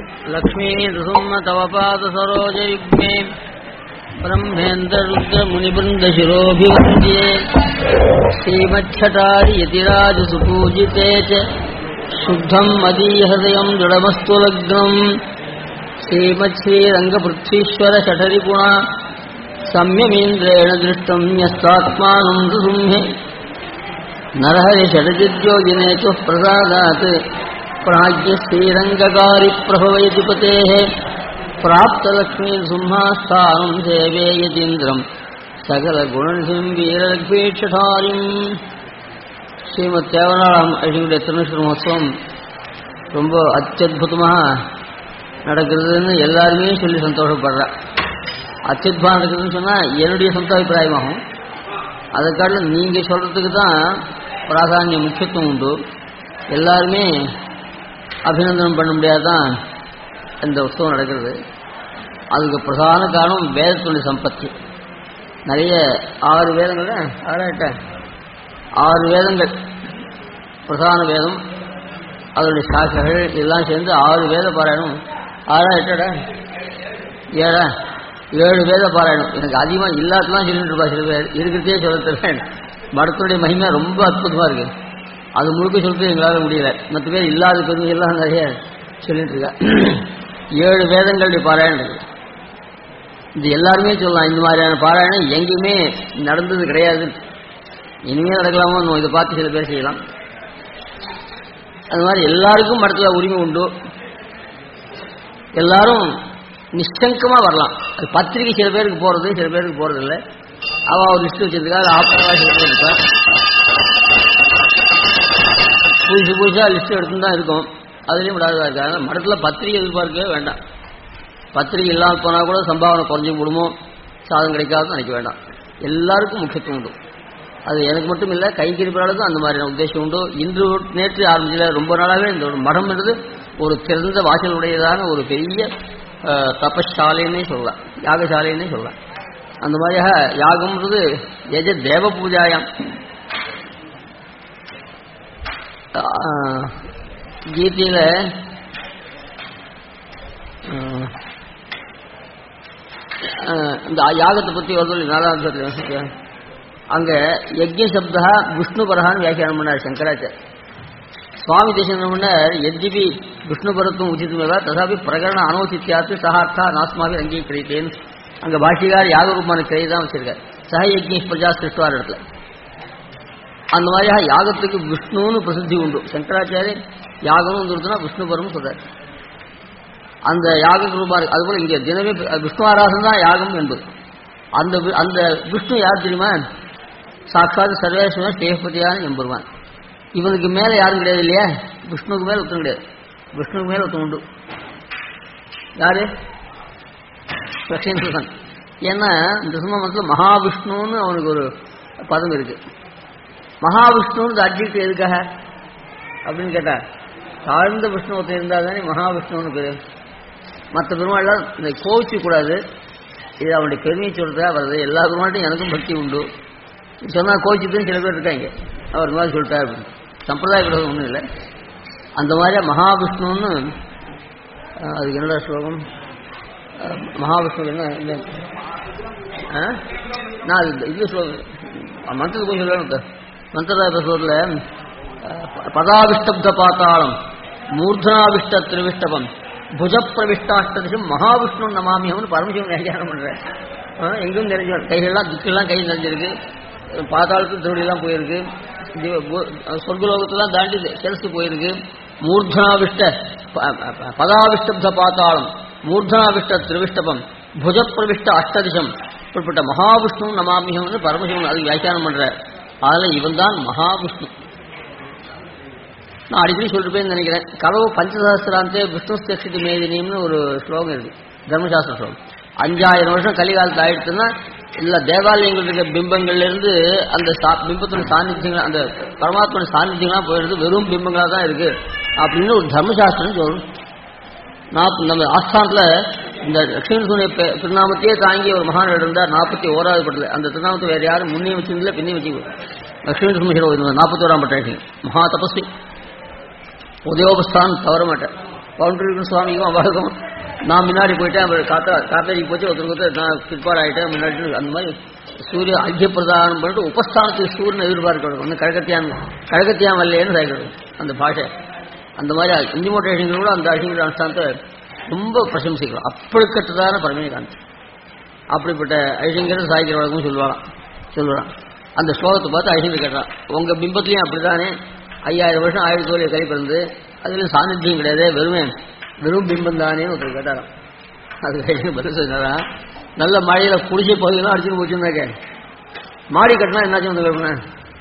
लक्ष्मी नृसिंह तव पादसरोजयुग्मे ब्रह्मेन्द्ररुद्रमुनिवृन्दशिरोऽभिवन्द्ये श्रीमच्छटारियतिराजसुपूजिते च शुद्धम् मदीयहृदयम् दृढमस्तु लग्नम् श्रीमच्छ्रीरङ्गपृथ्वीश्वरशठरिपुणा सम्यमीन्द्रेण दृष्टम् न्यस्तात्मानम् नृसिंहे नरहरिषडजिद्योगिने च प्रसादात् प्राज्ञश्रीरङ्गकारिप्रभवयतिपतेः प्राप्तलक्ष्मीसिंहास्थानम् सेवे यतीन्द्रम् सकलगुणनिधिम् வீரலக்ஷ்மீட்சடாரிம் ஸ்ரீமத் தேவநாளாம் அழகியுடைய திருநூற்று மகோத்சவம் ரொம்ப அத்தியுதமாக நடக்கிறதுன்னு எல்லாருமே சொல்லி சந்தோஷப்படுறா அத்தியுதமாக நடக்குதுன்னு சொன்னால் என்னுடைய சொந்த அபிப்பிராயமாகும் அதுக்காட்டில் நீங்கள் சொல்கிறதுக்கு தான் பிராதானிய முக்கியத்துவம் உண்டு எல்லாருமே அபிநந்தனம் பண்ண முடியாதான் இந்த உற்சவம் நடக்கிறது அதுக்கு பிரதான காரணம் வேதத்துடைய சம்பத்தி நிறைய ஆறு வேதங்கள் ஆறாயிட்ட ஆறு வேதங்கள் பிரதான வேதம் அதனுடைய சாக்கைகள் இதெல்லாம் சேர்ந்து ஆறு வேத பாராயணம் ஆறா எட்டடா ஏழா ஏழு வேத பாராயணம் எனக்கு அதிகமாக இல்லாதலாம் சொல்லிட்டு இருப்பா சில பேர் இருக்கிறதே சொல்ல தெரியல மடத்துடைய மகிமை ரொம்ப அற்புதமாக இருக்கு அது முழுக்க சொல்றது எங்களால் முடியல மற்ற பேர் இல்லாத பெருமைகள்லாம் நிறைய சொல்லிட்டு இருக்கா ஏழு வேதங்களுடைய பாராயணம் இருக்கு இது எல்லாருமே சொல்லலாம் இந்த மாதிரியான பாராயணம் எங்கேயுமே நடந்தது கிடையாது இனிமே நடக்கலாமோ நம்ம இதை பார்த்து சில பேர் செய்யலாம் அது மாதிரி எல்லாருக்கும் மடத்துல உரிமை உண்டு எல்லாரும் நிச்சங்கமா வரலாம் அது பத்திரிகை சில பேருக்கு போறது சில பேருக்கு போறது இல்லை அவ ஒரு லிஸ்ட் வச்சிருக்கா அது ஆப்பரவா சில பேர் இருக்கா புதுசு புதுசா லிஸ்ட் எடுத்து தான் இருக்கும் அதுலயும் விடாததா இருக்காங்க மடத்துல பத்திரிகை எதிர்பார்க்கவே வேண்டாம் பத்திரிகை இல்லாமல் போனால் கூட சம்பாவனை குறைஞ்சி விடுமோ சாதம் கிடைக்காதுன்னு நினைக்க வேண்டாம் எல்லாருக்கும் முக்கியத்துவம் உண்டு அது எனக்கு மட்டும் இல்லை கைக்கிரிப்பாளருக்கும் அந்த மாதிரியான உத்தேசம் உண்டு இன்று நேற்று ஆரம்பிச்சல ரொம்ப நாளாகவே இந்த ஒரு மடம் என்றது ஒரு திறந்த வாசல் உடையதான ஒரு பெரிய தபஷாலைன்னே சொல்லலாம் யாகசாலைன்னே சொல்லலாம் அந்த மாதிரியாக யாகம்ன்றது எஜ தேவ பூஜாயம் கீதையில் இந்த யாகத்தை பற்றி வருது நாலாவது அங்க யஜ்ய சப்தா விஷ்ணு பரகான்னு வியாக்கியானம் பண்ணார் சங்கராச்சார் சுவாமி தேசம் முன்னர் எத்யபி விஷ்ணு பரத்துவம் உச்சிதமேவா ததாபி பிரகரண அனௌசித்தியாத்து சகார்த்தா நாஸ்மாவி அங்கீகரித்தேன் அங்க பாஷிகார் யாக ரூபமான கிரை தான் வச்சிருக்கார் சக யஜ்ய பிரஜா சிருஷ்டுவார் இடத்துல அந்த மாதிரியாக யாகத்துக்கு விஷ்ணுன்னு பிரசித்தி உண்டு சங்கராச்சாரியர் யாகம்னு வந்துருச்சுன்னா விஷ்ணு பரம் சொல்றார் அந்த யாக ரூபா இருக்கு அதுபோல இங்கே தினமே விஷ்ணு ஆராசன் தான் யாகம் என்பது அந்த அந்த விஷ்ணு யார் தெரியுமா சாட்சாத் சர்வேஸ்வரன் ஸ்ரேஷ்பதியான எம்பெருமான் இவனுக்கு மேல யாரும் கிடையாது இல்லையா விஷ்ணுக்கு மேல ஒருத்தன் கிடையாது விஷ்ணுக்கு மேல ஒருத்தன் உண்டு யாரு லட்சுமணன் ஏன்னா இந்த சும்மா மதத்தில் மகாவிஷ்ணுன்னு அவனுக்கு ஒரு பதம் இருக்கு மகாவிஷ்ணுன்னு அட்ஜெக்ட் எதுக்காக அப்படின்னு கேட்டா தாழ்ந்த விஷ்ணு ஒருத்தன் இருந்தால் தானே மகாவிஷ்ணுன்னு பேரு மற்ற பெருமாள்லாம் இந்த கோவிச்சு கூடாது இது அவனுடைய பெருமையை சொல்றதா வருது எல்லா பெருமாட்டையும் எனக்கும் பக்தி உண்டு சொன்னால் கோச்சித்துன்னு சில பேர் இருக்காங்க அவர் மாதிரி சொல்லிட்டா அப்படின்னு சம்பிரதாய விரோதம் ஒன்றும் இல்லை அந்த மாதிரியா மகாவிஷ்ணுன்னு அதுக்கு என்னடா ஸ்லோகம் மகாவிஷ்ணு என்ன நான் இது ஸ்லோகம் மந்திரத்துக்கு கொஞ்சம் சொல்லணும் மந்திரதாய ஸ்லோகத்தில் பதாவிஷ்டப்த பாத்தாளம் மூர்தனாவிஷ்ட திருவிஷ்டபம் புஜப்பிரவிஷ்டாஷ்டதிஷம் மகாவிஷ்ணு நமாமியம்னு பரமசிவன் வியாக்கியானம் பண்றேன் எங்கும் நிறைஞ்ச கைகள்லாம் திக்கெல்லாம் கை நிறைஞ்சிருக்கு பாதாளத்து திருவடியெல்லாம் போயிருக்கு சொர்க்கலோகத்தெல்லாம் தாண்டி செலுத்து போயிருக்கு மூர்தனாவிஷ்ட பதாவிஷ்டப்த பாத்தாளம் மூர்தனாவிஷ்ட திருவிஷ்டபம் புஜப்பிரவிஷ்ட அஷ்டதிஷம் குறிப்பிட்ட மகாவிஷ்ணு நமாமியம்னு பரமசிவன் அது வியாக்கியானம் பண்ற அதில் இவன் தான் மகாவிஷ்ணு நான் அடிக்கடி சொல்லிருப்பேன்னு நினைக்கிறேன் கலவு பஞ்சசஹசிராந்தே விஷ்ணு ஸ்தேஷிதி மேதினின்னு ஒரு ஸ்லோகம் இருக்கு தர்மசாஸ்திர ஸ்லோகம் அஞ்சாயிரம் வருஷம் கலிகாலத்தில் ஆயிடுச்சுன்னா எல்லா தேவாலயங்கள் இருக்க பிம்பங்கள்ல இருந்து அந்த பிம்பத்தோட சாநித்தியங்கள் அந்த பரமாத்மோட சாநித்தியங்களாம் போயிடுது வெறும் பிம்பங்களாக தான் இருக்கு அப்படின்னு ஒரு தர்மசாஸ்திரம் சொல்லணும் நாற்பது நம்ம ஆஸ்தானத்தில் இந்த லட்சுமண திருநாமத்தையே தாங்கி ஒரு மகான் இருந்தார் நாற்பத்தி ஓராவது பட்டில் அந்த திருநாமத்தை வேற யாரும் முன்னே வச்சிருந்தல பின்னே வச்சு லட்சுமண சுமேஸ்வரர் நாற்பத்தி ஓராம் பட்டாச்சு மகா தபஸ்வி உதயோபஸ்தான் தவற மாட்டேன் பவுண்டரிக்கும் சுவாமிக்கும் அவருக்கும் நான் முன்னாடி போயிட்டேன் அவர் காத்தா காத்தாடிக்கு போச்சு ஒருத்தருக்கு ஒருத்தர் நான் பிற்பாடு ஆகிட்டேன் முன்னாடி அந்த மாதிரி சூரிய ஐக்கிய பிரதானம் பண்ணிட்டு உபஸ்தானத்துக்கு சூரியனை எதிர்பார்க்கணும் வந்து கழகத்தியான் கழகத்தியான் வரலையேன்னு சேர்க்கணும் அந்த பாஷை அந்த மாதிரி இந்திமோட்ட ஐஷிங்கர் கூட அந்த ஐஷிங்கர் அனுஷ்டானத்தை ரொம்ப பிரசம்சிக்கலாம் அப்படிக்கட்டதான பரமேகாந்த் அப்படிப்பட்ட ஐஷிங்கர் சாய்க்கிற வழக்கம் சொல்லுவாராம் சொல்லுவான் அந்த ஸ்லோகத்தை பார்த்து ஐஷிங்கர் கேட்டான் உங்க பிம்பத்திலையும் அப்படித்தானே ஐயாயிரம் வருஷம் ஆயிரத்தி தோழிய கை பிறந்து அதுல சாநித்தியம் கிடையாது வெறுமே வெறும் பிம்பம் தானேன்னு ஒருத்தர் கேட்டாராம் அது ஐஷிங்கர் பதில் சொன்னாரா நல்ல மழையில குடிசை பகுதியெல்லாம் அடிச்சுட்டு போச்சுருந்தாக்க மாடி கட்டினா என்னாச்சும் வந்து கேட்பேன்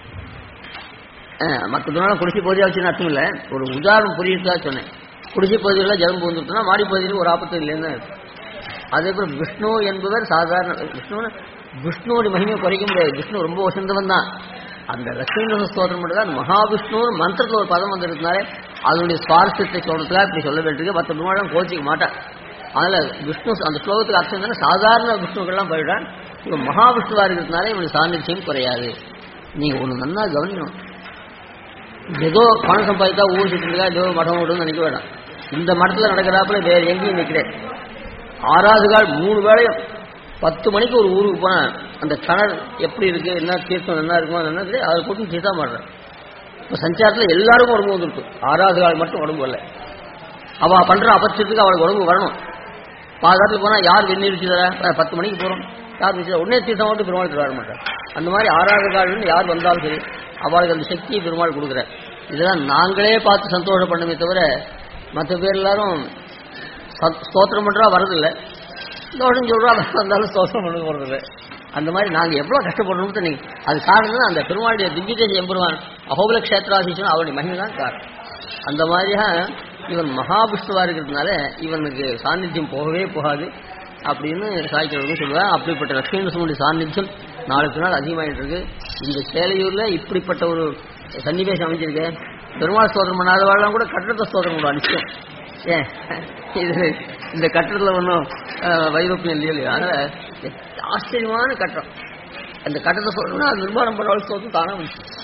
மற்ற துணை குடிசை பகுதியாக வச்சுன்னு அர்த்தம் இல்லை ஒரு உதாரணம் புரியுதா சொன்னேன் குடிசை பகுதியில் ஜலம் பூந்துட்டுனா மாடி பகுதியில் ஒரு ஆபத்து இல்லைன்னு அதே போல விஷ்ணு என்பவர் சாதாரண விஷ்ணு விஷ்ணுவோட மகிமையை குறைக்க முடியாது விஷ்ணு ரொம்ப வசந்தவன் தான் அந்த லட்சுமி ஸ்தோத்திரம் மட்டும் தான் மகாவிஷ்ணு மந்திரத்தில் ஒரு பதம் வந்திருந்தாலே அதனுடைய சுவாரஸ்யத்தை சொல்றதுக்காக இப்படி சொல்ல வேண்டியிருக்கு மற்ற பெருமாளும் கோச்சிக்க மாட்டான் அதனால விஷ்ணு அந்த ஸ்லோகத்துக்கு அர்த்தம் தானே சாதாரண விஷ்ணுக்கள்லாம் போயிட்டான் இவன் மகாவிஷ்ணுவா இருக்கிறதுனால இவனுக்கு சாநித்தியம் குறையாது நீங்க ஒண்ணு நல்லா கவனிக்கணும் ஏதோ பணம் சம்பாதித்தா ஊர் சுற்றுக்கா ஏதோ மடம் விடுன்னு நினைக்க வேண்டாம் இந்த மடத்துல நடக்கிறாப்புல வேற எங்கேயும் நிற்கிறேன் ஆறாவது கால் மூணு வேளையும் பத்து மணிக்கு ஒரு ஊருக்கு போனா அந்த கிணறு எப்படி இருக்கு என்ன தீர்த்தம் என்ன இருக்குமோ என்ன தெரியும் அதை போட்டு தீர்த்தா மாடுறேன் இப்போ சஞ்சாரத்தில் எல்லாருக்கும் உடம்பு வந்துருக்கு ஆறாவது கால் மட்டும் உடம்பு வரல அவ பண்ற அபட்சத்துக்கு அவளுக்கு உடம்பு வரணும் பாதாரத்தில் போனா யார் வெந்நீர் தர பத்து மணிக்கு போறோம் யார் வச்சு உடனே தீர்த்தம் மட்டும் பெருமாள் வர மாட்டார் அந்த மாதிரி ஆறாவது கால்னு யார் வந்தாலும் சரி அவளுக்கு அந்த சக்தியை பெருமாள் கொடுக்குற இதெல்லாம் நாங்களே பார்த்து சந்தோஷம் பண்ணுமே தவிர மற்ற பேர் எல்லாரும் ஸ்தோத்திரம் பண்றா வரதில்லை தோஷம் சொல்றா வந்தாலும் ஸ்தோத்திரம் பண்ண போறதில்லை அந்த மாதிரி நாங்கள் எவ்வளோ கஷ்டப்படுறோம்னு நீங்க அது காரணம் அந்த பெருமாளுடைய திவ்யதேச எம்பெருமான் அகோபல கஷேத்ராதீசன் அவருடைய மகிமை தான் காரணம் அந்த மாதிரியாக இவன் மகாவிஷ்ணுவா இருக்கிறதுனால இவனுக்கு சாநித்தியம் போகவே போகாது அப்படின்னு சாய்க்கிறவங்க சொல்லுவேன் அப்படிப்பட்ட லட்சுமி நரசிம்மனுடைய சாநித்தியம் நாளுக்கு நாள் அதிகமாயிட்டு இருக்கு இந்த சேலையூர்ல இப்படிப்பட்ட ஒரு சன்னிவேசம் அமைஞ்சிருக்கு பெருமாள் ஸ்தோத்திரம் பண்ணாதவாழ்லாம் கூட கட்டடத்தை ஸ்தோத்திரம் கூட அனிச்சம் ஏன் இது இந்த கட்டடத்தில் ஒன்றும் வைரோப்பியம் இல்லையோ இல்லையா அதனால ஆச்சரியமான கட்டடம் அந்த கட்டடத்தை சொல்றோம்னா அது நிர்மாணம் பண்ண ஸ்தோத்திரம் தானே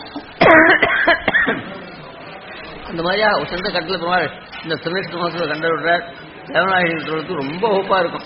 அந்த மாதிரியா ஒரு சொந்த கட்டில் பெருமாள் இந்த திருநெல்வேலி மாசத்தில் கண்ட விடுறார் தேவநாயகர்களுக்கு ரொம்ப ஒப்பா இருக்கும்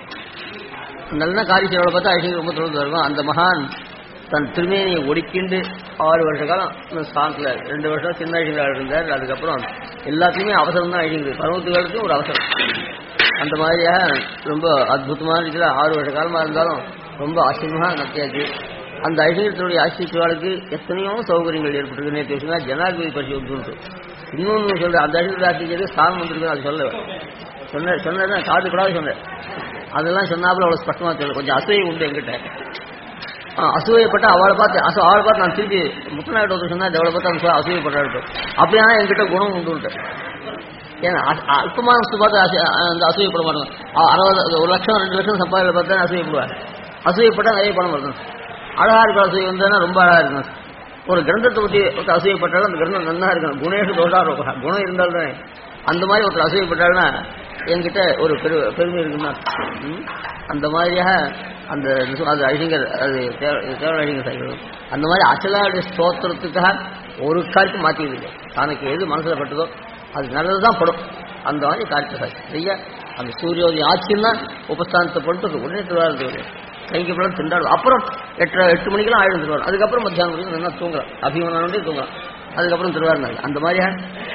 நல்ல காரியசேவோட பார்த்தா ஐஷிக்கு ரொம்ப தொடர்ந்து இருக்கும் அந்த மகான் தன் திருமேனியை ஒடுக்கிண்டு ஆறு வருஷ காலம் இந்த ஸ்தானத்தில் ரெண்டு வருஷம் சின்ன ஐஷிங்கராக இருந்தார் அதுக்கப்புறம் எல்லாத்துலேயுமே அவசரம் தான் ஐஷிங்கிறது பருவத்துகளுக்கும் ஒரு அவசரம் அந்த மாதிரியா ரொம்ப அற்புதமான இருக்கிற ஆறு வருஷ காலமாக இருந்தாலும் ரொம்ப ஆச்சரியமாக நடத்தியாச்சு அந்த ஐஷிங்கத்தினுடைய ஆசிரியர்களுக்கு எத்தனையோ சௌகரியங்கள் ஏற்பட்டிருக்கு நேற்று விஷயங்களா ஜனாதிபதி பரிசு வந்து இன்னொன்று சொல்ற அந்த ஐஷிங்கர் ஆசிரியருக்கு ஸ்தானம் வந்திருக்கு அது சொல்ல சொன்ன சொன்னதான் காது கூடாது சொன்னேன் அதெல்லாம் சொன்னாப்புல அவ்வளோ ஸ்பஷ்டமாக தெரியல கொஞ்சம் அசூயை உண்டு என்கிட்ட அசூயப்பட்ட அவளை பார்த்து அசு அவளை பார்த்து நான் திருப்பி முத்தநாயுடு ஒருத்தர் சொன்னா அவளை பார்த்து அந்த அசூயப்படுறாரு அப்படியான என்கிட்ட குணம் உண்டு ஏன்னா அல்பமான வஸ்து பார்த்து அசு- அந்த அசூயப்பட மாட்டாங்க அ- அறுபது ஒரு லட்சம் ரெண்டு லட்சம் சம்பாதிக்க பார்த்தா அசூயப்படுவார் அசூயப்பட்டா நிறைய பணம் வருது அழகா இருக்கிற அசூய வந்ததுன்னா ரொம்ப அழகா இருக்கும் ஒரு கிரந்தத்தை பற்றி ஒருத்தர் அசூயப்பட்டாலும் அந்த கிரந்தம் நல்லா இருக்கும் குணேஷ் தோஷா இருக்கும் குணம் இருந்தால் தானே அந்த மாதிரி ஒருத்தர் அசூயப்பட்டாருன்னா என்கிட்ட ஒரு பெரு பெருமை இருக்குன்னா ம்? அந்த மாதிரியாக அந்த அது ஐசிங்கர் அது தேவ ஐசிங்கர் சைக்கிள் அந்த மாதிரி அச்சலாவுடைய ஸ்தோத்திரத்துக்காக ஒரு காரியத்தை மாற்றியது இல்லை தனக்கு எது மனசில் பட்டதோ அது நல்லதுதான் படும் அந்த மாதிரி காரியத்தை சாய் சரியா அந்த சூரியோதயம் ஆச்சுன்னா உபஸ்தானத்தை பண்ணிட்டு உடனே திருவாரூர் கைக்கு படம் திண்டாடும் அப்புறம் எட்டு எட்டு மணிக்கெல்லாம் ஆயிரம் திருவாரூர் அதுக்கப்புறம் மத்தியானம் வரைக்கும் நல்லா தூங்கலாம் அபிமானோடே தூங்கலாம் அதுக்கப்புறம் திருவாரூர் அந்த மாதிரியா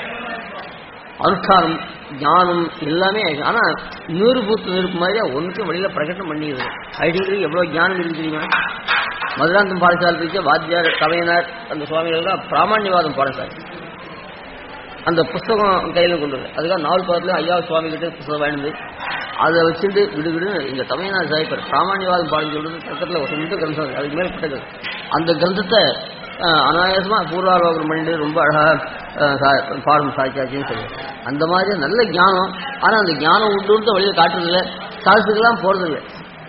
அனுஷ்டானம் ஞானம் எல்லாமே ஆனா நூறு பூத்து நெருப்பு மாதிரியா ஒன்றுக்கும் வெளியில பிரகடனம் பண்ணிடுது ஐடிங்கிறது எவ்வளவு ஞானம் இருக்கு தெரியுமா மதுராந்தம் பாடசாலை இருக்க வாத்தியார் கவையினர் அந்த சுவாமிகள் தான் பிராமணியவாதம் பாடசாலை அந்த புஸ்தகம் கையில கொண்டு வந்து அதுக்காக நாலு பாதத்துல ஐயா சுவாமி கிட்ட புஸ்தகம் வாங்கினது அதை வச்சுட்டு விடுவிடு இந்த தமிழ்நாடு சாய்ப்பர் பிராமணியவாதம் பாடம் சொல்றது பக்கத்தில் ஒரு சொந்த கிரந்தம் இருக்கு. அதுக்கு மேல் பட்டது அந்த கிரந்தத்தை அஹ், அனாயாசமா பூர்வாலோகனம் பண்ணிட்டு ரொம்ப அழகா அஹ், சா- பாடம் சாய்ச்சாச்சுன்னு சொல்லி அந்த மாதிரி நல்ல ஞானம் ஆனா அந்த ஞானம் உண்டு வெளியே காட்டுறதில்ல சாஸ்திரத்துக்கெல்லாம் போறதில்லை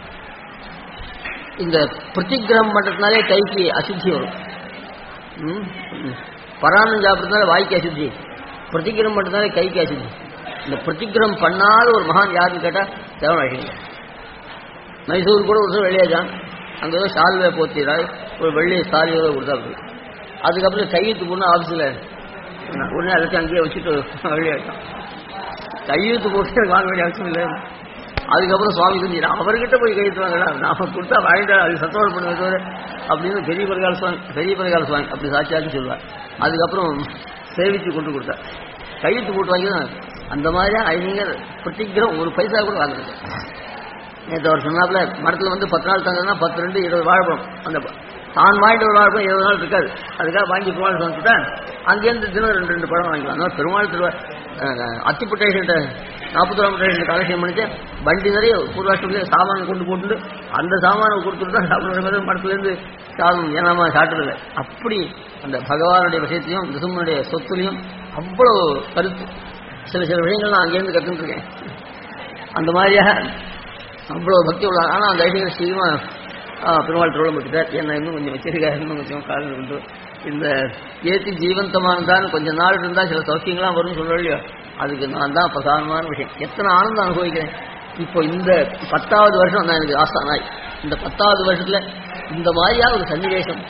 இந்த பிரதிகிரகம் பண்றதுனாலே கைக்கு அசுத்தி வரும் ம்? ம். பராணம் சாப்பிட்றதுனால வாய்க்கு அசுத்தி பிரதிகிரம் பண்றதுனால கைக்கு அசுத்தி இந்த பிரதிகிரம் பண்ணாத ஒரு மகான் யாருன்னு கேட்டா தேவனாழிங்க மைசூர் கூட ஒரு வருஷம் வெளியாச்சான் அங்கே ஏதோ சால்வை போத்திடுறாரு ஒரு வெள்ளி சாலி ஏதோ கொடுத்தாரு அதுக்கப்புறம் கையெழுத்து பொண்ணு ஆஃபீஸில் உடனே எல்லாத்தையும் அங்கேயே வச்சுட்டு வெளியாச்சான் கையெழுத்து போட்டு எனக்கு வாங்க வேண்டிய அவசியம் இல்லை அதுக்கப்புறம் சுவாமி செஞ்சு அவர்கிட்ட போய் கையெழுத்து வாங்கடா நாம கொடுத்தா வாங்கிட்டா அது சத்தோடு பண்ணுவது அப்படின்னு பெரிய பரகால சுவாமி பெரிய பரகால சுவாமி அப்படி சாட்சியாச்சு சொல்லுவார் அதுக்கப்புறம் சேவிச்சு கொண்டு கொடுத்தார் கையெழுத்து போட்டு வாங்கி தான் அந்த மாதிரியா ஐநீங்கர் பிரத்திகிரம் ஒரு பைசா கூட வாங்குறது நேற்று அவர் சொன்னாப்புல மரத்தில் வந்து பத்து நாள் தங்கன்னா பத்து ரெண்டு இருபது வாழைப்பழம் அந்த ப- தான் வாங்கிட்டு ஒரு வாழைப்பழம் இருபது நாள் இருக்காது அதுக்காக வாங்கி பெருமாள் வந்துட்டா அங்கேருந்து தினம் ரெண்டு ரெண்டு பழம் வாங்கிக்கலாம் அதனால பெருமாள் திருவா அத்திப்பட்டேஷன் நாற்பத்தோராம் பட்டேஷன் கலெக்ஷன் பண்ணிட்டு வண்டி நிறைய பூர்வாஷ்டமிலே சாமான் கொண்டு போட்டு அந்த சாமானை கொடுத்துட்டு தான் சாப்பிடுற மரத்துலேருந்து சாதம் ஏனாமா சாப்பிட்டதில்லை அப்படி அந்த பகவானுடைய விஷயத்தையும் நிசுமனுடைய சொத்துலையும் அவ்வளோ கருத்து சில சில விஷயங்கள் நான் அங்கேருந்து கற்றுட்டு இருக்கேன் அந்த மாதிரியாக அவ்வளோ பக்தி உள்ள ஆனால் அந்த ஐடியா சீக்கிரமா ஆ, பெருமாள் திருவிழம் விட்டுட்டார் என்ன இன்னும் கொஞ்சம் வச்சிருக்காரு இன்னும் கொஞ்சம் காலம் உண்டு இந்த ஏத்தி ஜீவந்தமானதான் கொஞ்ச நாள் இருந்தா சில சௌக்கியங்களாம் வரும்னு சொல்ல இல்லையோ அதுக்கு நான் தான் பிரதானமான விஷயம் எத்தனை ஆனந்தம் அனுபவிக்கிறேன் இப்போ இந்த பத்தாவது வருஷம் நான் எனக்கு ஆஸ்தானாய் இந்த பத்தாவது வருஷத்துல இந்த மாதிரியா ஒரு சன்னிவேசம்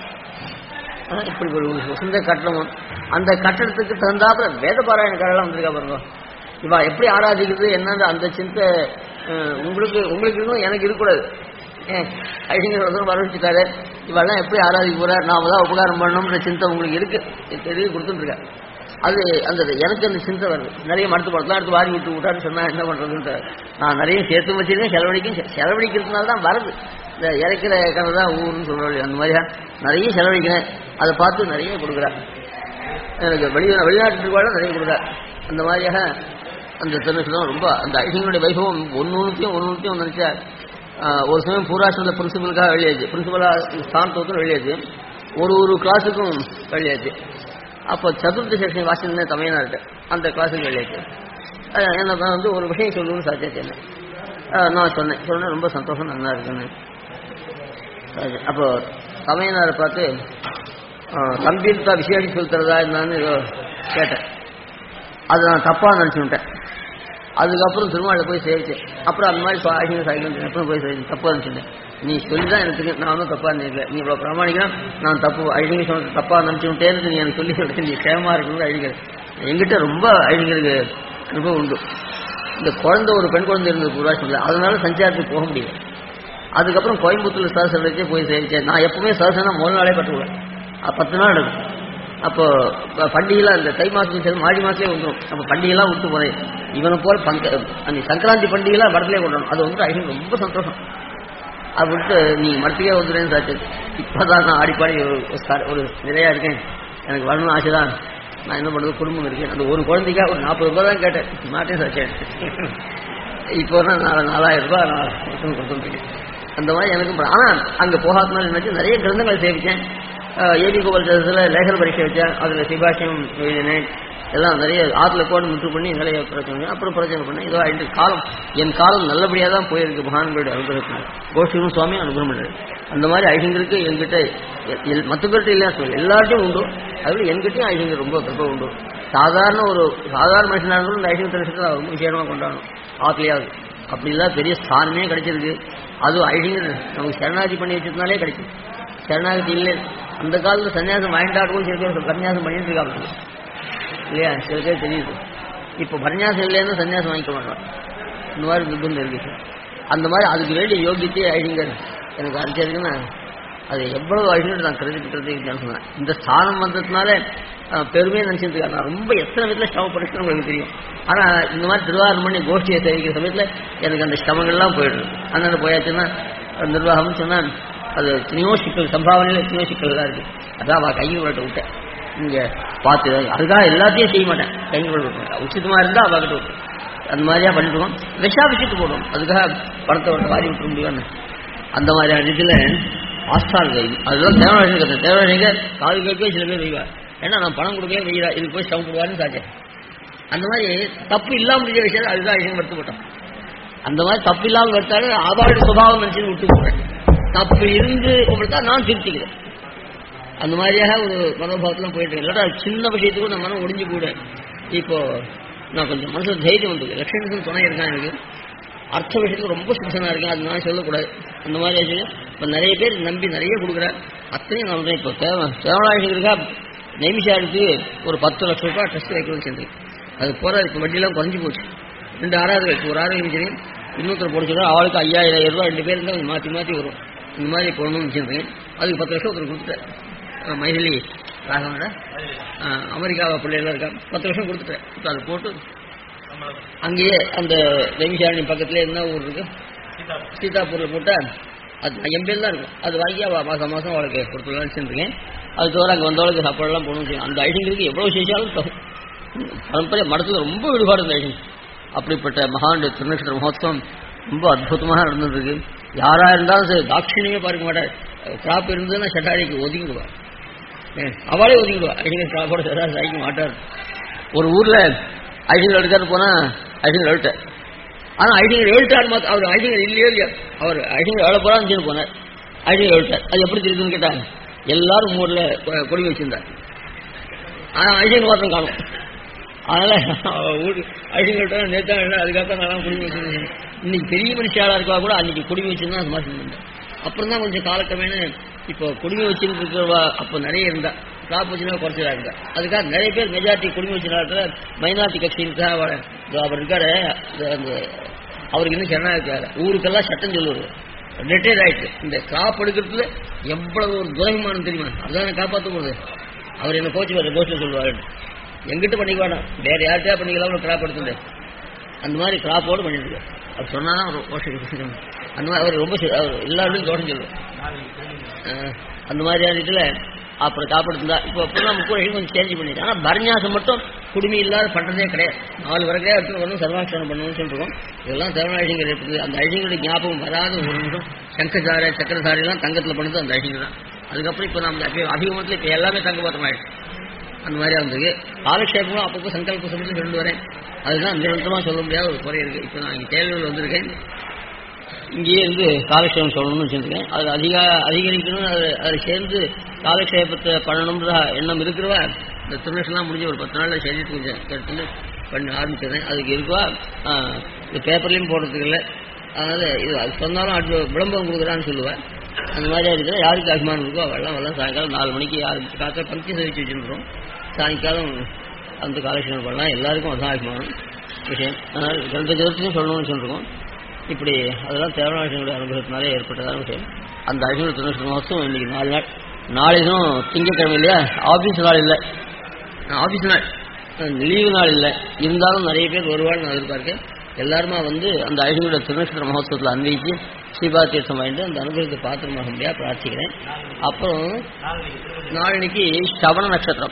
ஆ, இப்படி ஒரு சொந்த கட்டணமும் அந்த கட்டடத்துக்கு தகுந்தாப்புல வேத பாராயணக்காரெல்லாம் வந்திருக்கா பாருங்க இவா எப்படி ஆராதிக்கிறது என்னன்ற அந்த சிந்தை அஹ், உங்களுக்கு உங்களுக்கு இருக்கணும் எனக்கு இருக்கக்கூடாது ஏன் ஐடிங்கிற ஒருத்தர் வர வச்சுட்டாரு இவெல்லாம் எப்படி ஆராதிக்க போறார் நாம தான் உபகாரம் பண்ணணும்ன்ற சிந்தை உங்களுக்கு இருக்கு தெரிய கொடுத்துருக்கேன் அது அந்த எனக்கு அந்த சிந்தை வருது நிறைய மருத்துவ படத்தெல்லாம் எடுத்து வாரி விட்டு விட்டான்னு சொன்னா என்ன பண்றதுன்னு நான் நிறைய சேர்த்து வச்சிருக்கேன் செலவழிக்கும் செ- செலவழிக்கிறதுனால தான் வருது இந்த இறைக்கிற கதை தான் ஊருன்னு சொல்றோம் அந்த மாதிரியா நிறைய செலவழிக்கிறேன் அதை பார்த்து நிறைய கொடுக்குறேன் எனக்கு வெளி வெளிநாட்டு கூட நிறைய கொடுக்குறேன் அந்த மாதிரியாக அந்த திருநெல்வேலி ரொம்ப அந்த ஐசிங்களுடைய வைபவம் ஒன்று ஒன்றுத்தையும் ஒன்று ஒன்றுத்தையும் நினச்சா ஒரு சமயம் பூராஷ்டிரத்தில் பிரின்சிபலுக்காக வெளியாச்சு பிரின்சிபலாக ஸ்தானத்துவத்தில் வெளியாச்சு ஒரு ஒரு கிளாஸுக்கும் வெளியாச்சு அப்போ சதுர்த்த செக்ஷன் வாசிந்தேன் தமிழ்நாட்டு அந்த கிளாஸுக்கு வெளியாச்சு அஹ் என்ன நான் வந்து ஒரு விஷயம் சொல்லணும்னு சாத்தியாச்சு என்ன அஹ் நான் சொன்னேன் சொன்னேன் ரொம்ப சந்தோஷம் நல்லா இருக்குன்னு சரி. அப்போ தமிழ்நாடு பார்த்து கம்பீர்த்தா விசேஷம் சொல்லுறதா என்னன்னு ஏதோ கேட்டேன் அதை நான் தப்பாக நினச்சுட்டேன் அதுக்கப்புறம் திருமாவளை போய் சேவிச்சேன் அப்புறம் அந்த மாதிரி சாகிங்க சாகிங்க அப்புறம் போய் சேவிச்சேன் தப்பாக நினச்சிட்டேன் நீ சொல்லி தான் எனக்கு தெரியும் நான் ஒன்றும் தப்பாக நினைக்கல நீ இவ்வளோ பிரமாணிக்கலாம் நான் தப்பு அழிங்க சொன்ன தப்பாக நினச்சுட்டேன்னு நீ எனக்கு சொல்லி கொடுத்து நீ சேமா இருக்கணும் அழிங்க எங்கிட்ட ரொம்ப அழிங்களுக்கு கிருப உண்டு இந்த குழந்தை ஒரு பெண் குழந்தை இருந்தது பூராசில் அதனால சஞ்சாரத்துக்கு போக முடியல அதுக்கப்புறம் கோயம்புத்தூர் சரசன் வச்சே போய் சேவிச்சேன் நான் எப்பவுமே சரசனா முதல் நாளே கட்டுவேன் அது பத்து நாள் எடுக்கும் அப்போ ப- பண்டிகைலாம் இந்த தை மாதத்துக்கு சரி மாடி மாதத்துலேயே வந்துடும் அப்போ பண்டிகைலாம் விட்டு போறேன் இவனை போல் பங்க அந்த சங்கராந்தி பண்டிகைலாம் வடத்துலேயே கொண்டணும் அது வந்து ஐநூறு ரொம்ப சந்தோஷம் அது விட்டு நீ மரத்துக்கே வந்துடுறேன்னு சாச்சு இப்போதான் நான் ஆடிப்பாடி ஒரு ஒரு ஸ்டார்- ஒரு நிறையா இருக்கேன் எனக்கு வரணும்னு ஆசை தான் நான் என்ன பண்ணுறது குடும்பம் இருக்கேன் அந்த ஒரு குழந்தைக்கா ஒரு நாற்பது ரூபாய் தான் கேட்டேன் மாட்டேன் சாச்சேன் இப்போ தான் நாலு நாலாயிரம் ரூபாய் நான் கொடுத்து கொடுத்துருக்கேன் அந்த மாதிரி எனக்கும் ப- ஆனா அங்க போகாதனால என்னாச்சு நிறைய கிரந்தங்கள் சேவிச்சேன் ஏபி கோபால் சதத்தில் லேகர் பரீட்சை வச்சேன் அதுல சிபாஷியம் எழுதினேன் எல்லாம் நிறைய ஆற்றுல கோடு முற்று பண்ணி நிறைய பிரச்சனை அப்புறம் பிரச்சனை பண்ணேன் இதோ இந்த காலம் என் காலம் நல்லபடியாக தான் போயிருக்கு மகான்களுடைய அனுகிரகத்தினால் கோஷ்டியும் சுவாமி அனுகிரகம் பண்ணாரு அந்த மாதிரி ஐஷங்கருக்கு என்கிட்ட எ- எல்- மற்ற பேர்கிட்ட இல்லையா சொல்லு எல்லார்ட்டையும் உண்டு அதில் என்கிட்டயும் ஐஷங்கர் ரொம்ப கிருப்ப உண்டு சாதாரண ஒரு சாதாரண மனுஷனாக இருந்தாலும் இந்த ஐஷங்க தரிசனத்தை ரொம்ப விசேஷமாக கொண்டாடணும் ஆத்திலையாவது அப்படி இல்லாத பெரிய ஸ்தானமே கிடைச்சிருக்கு அதுவும் ஐஷங்கர் நமக்கு சரணாதி பண்ணி வச்சதுனாலே கிடைக்கும் சரணாகதி இல்லை அந்த காலத்துல சன்னியாசம் வாங்கிட்டாட்டும் சில பேர் சன்னியாசம் பண்ணிட்டு இருக்காங்க இல்லையா சில பேர் தெரியுது இப்போ பரநியாசம் இல்லைன்னு சன்னியாசம் வாங்கிக்க மாட்டோம் இந்த மாதிரி நிர்பந்தம் இருக்கு சார் அந்த மாதிரி அதுக்கு வேண்டிய யோகியத்தையே ஐடிங்கர் எனக்கு அடிச்சதுக்குன்னா அது எவ்வளவு ஐடிங்கர் நான் கிரெடிட் கிரெடிட் சொன்னேன் இந்த ஸ்தானம் வந்ததுனால அஹ், பெருமையை நினைச்சிட்டு நான் ரொம்ப எத்தனை விதத்தில் ஸ்டவப்படுச்சுன்னு உங்களுக்கு தெரியும் ஆனா இந்த மாதிரி திருவாரூர் பண்ணி கோஷ்டியை தெரிவிக்கிற சமயத்துல எனக்கு அந்த ஸ்டவங்கள்லாம் போயிடுது அண்ணன் போயாச்சுன்னா அந்த நிர்வாகம்னு சொன்னா அது எத்தனையோ சிக்கல் சம்பாவனையில் எத்தனையோ சிக்கல் தான் இருக்கு அதான் அவள் கையில் விட்டு விட்டேன் நீங்க பார்த்து அதுக்காக எல்லாத்தையும் செய்ய மாட்டேன் கையில் விட்டு விட்டேன் உச்சிதமா இருந்தா அவகிட்ட விட்டு அந்த மாதிரியா பண்ணிட்டுருவோம் விஷா வச்சுட்டு போடுவோம் அதுக்காக பணத்தை விட்டு வாரி விட்டு முடியும்னு அந்த மாதிரியான இதுல ஆஸ்தால் கை அதுதான் தேவராஜன் கதை தேவராஜன் காது கேட்கவே சில பேர் வைவார் ஏன்னா நான் பணம் கொடுக்கவே வைக்கிறா இதுக்கு போய் ஸ்டவ் போடுவாருன்னு சாச்சேன் அந்த மாதிரி தப்பு இல்லாம முடிஞ்ச விஷயம் அதுதான் ஐயம் வருத்து போட்டோம் அந்த மாதிரி தப்பு இல்லாமல் வருத்தாலும் அவளுடைய சுபாவம் நினைச்சு விட்டு போடுறேன் தப்பு இருந்து கொடுத்தா நான் திருத்திக்கிறேன் அந்த மாதிரியாக ஒரு மனோபாவத்தில் போயிட்டு இருக்கேன் இல்லாட்டா சின்ன விஷயத்துக்கும் நான் மனம் ஒடிஞ்சு கூட இப்போ நான் கொஞ்சம் மனசுல தைரியம் வந்து லட்சுமி துணை இருக்கான் எனக்கு அர்த்த விஷயத்துக்கு ரொம்ப சுத்தனா இருக்கேன் அது நான் சொல்லக்கூடாது அந்த மாதிரி ஆச்சு இப்போ நிறைய பேர் நம்பி நிறைய கொடுக்குறேன் அத்தனையும் நான் சொல்றேன் இப்போ தேவை தேவநாயகருக்கா நைமிஷாருக்கு ஒரு பத்து லட்சம் ரூபாய் ட்ரஸ்ட் வைக்கணும்னு செஞ்சேன் அது போற இப்போ வட்டியெல்லாம் குறைஞ்சி போச்சு ரெண்டு ஆறாவது ஒரு ஆறாவது தெரியும் இன்னொருத்தர் போட அவளுக்கு ஐயாயிரம் ரூபாய் ரெண்டு பேர் இருந்தால் மாற்றி மாற்றி வரும் இந்த மாதிரி போடணும்னு வச்சுருக்கேன் அதுக்கு பத்து லட்சம் ஒருத்தர் கொடுத்துட்டேன் அஹ் மைதிலி ராகவனோட அமெரிக்காவை பிள்ளைகள் இருக்கா பத்து லட்சம் கொடுத்துட்டேன் இப்போ அதை போட்டு அங்கேயே அந்த ரவிசாரணி பக்கத்துல என்ன ஊர் இருக்கு சீதாப்பூரில் போட்டா அது என் பேர் தான் இருக்கும் அது வாங்கி அவள் மாதம் மாதம் அவளுக்கு கொடுத்துடலாம்னு செஞ்சுருக்கேன் அது தவிர அங்கே வந்தவளுக்கு சாப்பாடுலாம் போகணும் அந்த ஐடிங்களுக்கு எவ்வளோ செய்தாலும் தகும் பரம்பரை மடத்தில் ரொம்ப ஈடுபாடு இந்த ஐடிங் அப்படிப்பட்ட மகாண்டு திருநட்சத்திர மகோத்சவம் ரொம்ப அற்புதமாக நடந்துருக்கு யாரா இருந்தாலும் சரி தாட்சிணியமே பார்க்க மாட்டார் கிராப் இருந்ததுன்னா ஷட்டாரிக்கு ஒதுங்கிடுவா ஏன், அவளே ஒதுங்கிடுவா ஐடிங்க கிராப்போட சட்டாரி சாய்க்க மாட்டார் ஒரு ஊர்ல ஐடிங்கர் எடுக்காது போனா ஐடிங்கர் எழுட்டார் ஆனா ஐடிங்கர் எழுட்டார் மாத்த அவர் ஐடிங்கர் இல்லையோ இல்லையா அவர் ஐடிங்கர் எவ்வளோ போறான்னு சொல்லி போனார் ஐடிங்கர் எழுட்டார் அது எப்படி தெரியுதுன்னு கேட்டாங்க எல்லாரும் ஊர்ல கொ- கொடி வச்சிருந்தார் ஆனா ஐடிங்கர் மாத்திரம் காணும் அதனால ஊர் ஐடிங்கர்ட்ட நேத்தா இல்லை அதுக்காக நான் குடிமை வச்சிருந்தேன் இன்னைக்கு பெரிய மனுஷாலா இருக்கா கூட அன்னைக்கு குடிமை வச்சிருந்தா அது மாதிரி செஞ்சிருந்தேன் அப்புறம் தான் கொஞ்சம் காலக்கிரமேண இப்போ குடிமை வச்சுட்டு இருக்கிறவா அப்போ நிறைய இருந்தா காப்பு வச்சுனா குறைச்சலா இருந்தா அதுக்காக நிறைய பேர் மெஜாரிட்டி குடிமை வச்சுனால மைனாரிட்டி கட்சிக்காக அவர் அவர் இருக்காரு இந்த- அந்த அவருக்கு இன்னும் சென்னா இருக்காரு ஊருக்கெல்லாம் சட்டம் சொல்லுவார் ரிட்டையர்ட் ஆயிட்டு இந்த கிராப் எடுக்கிறதுல எவ்வளவு ஒரு துரகமானம் தெரியுமா அதான காப்பாற்ற போகுது அவர் என்ன கோச்சு வர கோச்சில் சொல்லுவாரு எங்கிட்ட பண்ணிக்க வேண்டாம் வேற யார்கிட்டயா பண்ணிக்கலாம் ஒரு கிராப் எடுத்துட்டு அந்த மாதிரி கிராப்போடு பண்ணிட்டு இருக்காரு. அவர் சொன்னாதான் அவர் ஓஷம் அந்த மாதிரி அவர் ரொம்ப சி- அவர் எல்லாருக்கும் தோட்டம் சொல்லுவார் அஹ் அந்த மாதிரியான இதில் அப்புறம் காப்படுத்துந்தா இப்போ அப்பதான் முக்கூட கொஞ்சம் சேஞ்ச் பண்ணிட்டு ஆனால் பரநியாசம் மட்டும் குடுமி இல்லாத பண்ணுறதே கிடையாது நாலு வரக்கையாக எடுத்து வரணும் சர்வாட்சணம் பண்ணணும்னு சொல்லிருக்கோம் இதெல்லாம் திருமண ஐடிங்கர் இருக்குது அந்த ஐடிங்களுடைய ஞாபகம் வராத ஒரு நிமிஷம் சங்கசார சக்கரசாரியெல்லாம் தங்கத்தில் பண்ணது அந்த ஐடிங்கர் தான் அதுக்கப்புறம் இப்போ நம்ம அபிகமத்தில் இப்போ எல்லாமே தங்க பாத்திரமாயிடுச்சு அந்த மாதிரி இருந்தது காலக்ஷேபமும் அப்பப்போ சங்கல்ப சமயத்தில் ரெண்டு வரேன் அதுதான் நிரந்தரமாக சொல்ல முடியாத ஒரு குறை இருக்குது இப்போ நான் இங்கே கேள்விகள் வந்திருக்கேன் இங்கேயே இருந்து காலக்ஷேபம் சொல்லணும்னு வச்சுருக்கேன் அது அதிக அதிகரிக்கணும் அது அதை சேர்ந்து காலக்ஷேபத்தை பண்ணணுன்ற எண்ணம் இருக்கிறவா இந்த திருநெல்லாம் முடிஞ்சு ஒரு பத்து நாளில் சரீரத்துக்கு கொஞ்சம் கேட்டு பண்ண ஆரம்பிச்சிடுறேன் அதுக்கு இருக்குவா ஆ, இது பேப்பர்லேயும் போடுறதுக்கு இல்லை அதனால் இது அது சொன்னாலும் அது விளம்பரம் கொடுக்குறான்னு சொல்லுவேன் அந்த மாதிரியா இருக்கிற யாருக்கு அபிமானம் இருக்கோ அவெல்லாம் வரலாம் சாயங்காலம் நாலு மணிக்கு ஆரம்பிச்சு காக்க பங்கி சதிச்சு வச்சுருக்கிறோம் சாயங்காலம் அந்த காலக்ஷேபம் பண்ணலாம் எல்லாருக்கும் அதான் அபிமானம் விஷயம் அதனால் ரெண்டு ஜோதியும் சொல்லணும்னு சொல்லிருக்கோம் இப்படி அதெல்லாம் தேவநாசனுடைய அனுகிரகத்தினாலே ஏற்பட்டதான விஷயம் அந்த ஐநூறு தொண்ணூறு மாதம் இன்னைக்கு நாலு நாள் நாளைக்கும் திங்கக்கிழமை இல்லையா ஆஃபீஸ் நாள் இல்லை ஆஃபீஸ் நாள் லீவு நாள் இல்லை இருந்தாலும் நிறைய பேர் வருவான்னு நான் எதிர்பார்க்கேன் எல்லாருமா வந்து அந்த ஐநூறு திருநட்சத்திர மகோத்சவத்தில் அன்வைச்சு ஸ்ரீபா தீர்த்தம் வாங்கிட்டு அந்த அனுகிரகத்தை பாத்திரமாக முடியா பிரார்த்திக்கிறேன் அப்புறம் நாளைக்கு ஸ்ரவண நட்சத்திரம்